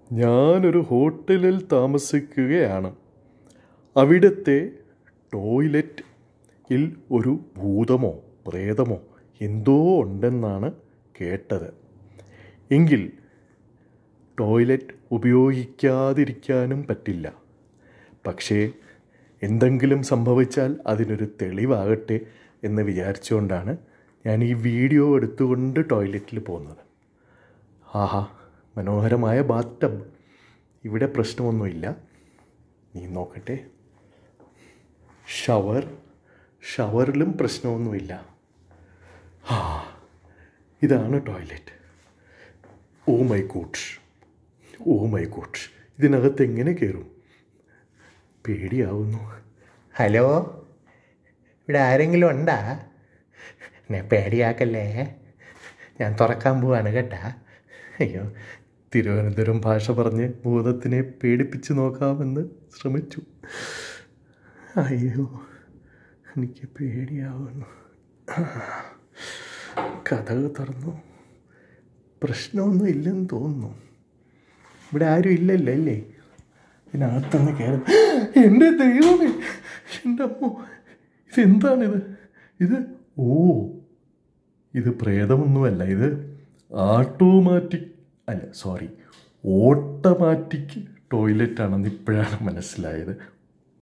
ഞാനൊരു ഹോട്ടലിൽ താമസിക്കുകയാണ് അവിടുത്തെ ടോയ്ലറ്റിൽ ഒരു ഭൂതമോ പ്രേതമോ എന്തോ ഉണ്ടെന്നാണ് കേട്ടത് എങ്കിൽ ടോയ്ലറ്റ് ഉപയോഗിക്കാതിരിക്കാനും പറ്റില്ല പക്ഷേ എന്തെങ്കിലും സംഭവിച്ചാൽ അതിനൊരു തെളിവാകട്ടെ എന്ന് വിചാരിച്ചുകൊണ്ടാണ് ഞാൻ ഈ വീഡിയോ എടുത്തുകൊണ്ട് ടോയ്ലറ്റിൽ പോകുന്നത് ആഹാ മനോഹരമായ ബാത്ത് ടബ് ഇവിടെ പ്രശ്നമൊന്നുമില്ല നീ നോക്കട്ടെ ഷവർ ഷവറിലും പ്രശ്നമൊന്നുമില്ല ആ ഇതാണ് toilet oh my god oh my god ഇതിനകത്ത് എങ്ങനെ കയറും പേടിയാവുന്നു ഹലോ ഇവിടെ ആരെങ്കിലും ഉണ്ടാ എന്നെ പേടിയാക്കല്ലേ ഞാൻ തുറക്കാൻ പോവാണ് കേട്ടാ അയ്യോ തിരുവനന്തപുരം ഭാഷ പറഞ്ഞ് ഭൂതത്തിനെ പേടിപ്പിച്ച് നോക്കാമെന്ന് ശ്രമിച്ചു അയ്യോ എനിക്ക് പേടിയാവുന്നു കഥകൾ തുറന്നു പ്രശ്നമൊന്നും ഇല്ലെന്ന് തോന്നുന്നു ഇവിടെ ആരും ഇല്ലല്ലോ അല്ലേ ഇതിനകത്തൊന്ന് കയറും എൻ്റെ ദൈവമേ എൻ്റെ അമ്മോ ഇതെന്താണിത് ഇത് ഓ ഇത് പ്രേതമൊന്നുമല്ല ഇത് ആട്ടോമാറ്റിക് അല്ല സോറി ഓട്ടോമാറ്റിക് ടോയ്ലറ്റ് ആണെന്ന് ഇപ്പോഴാണ് മനസ്സിലായത്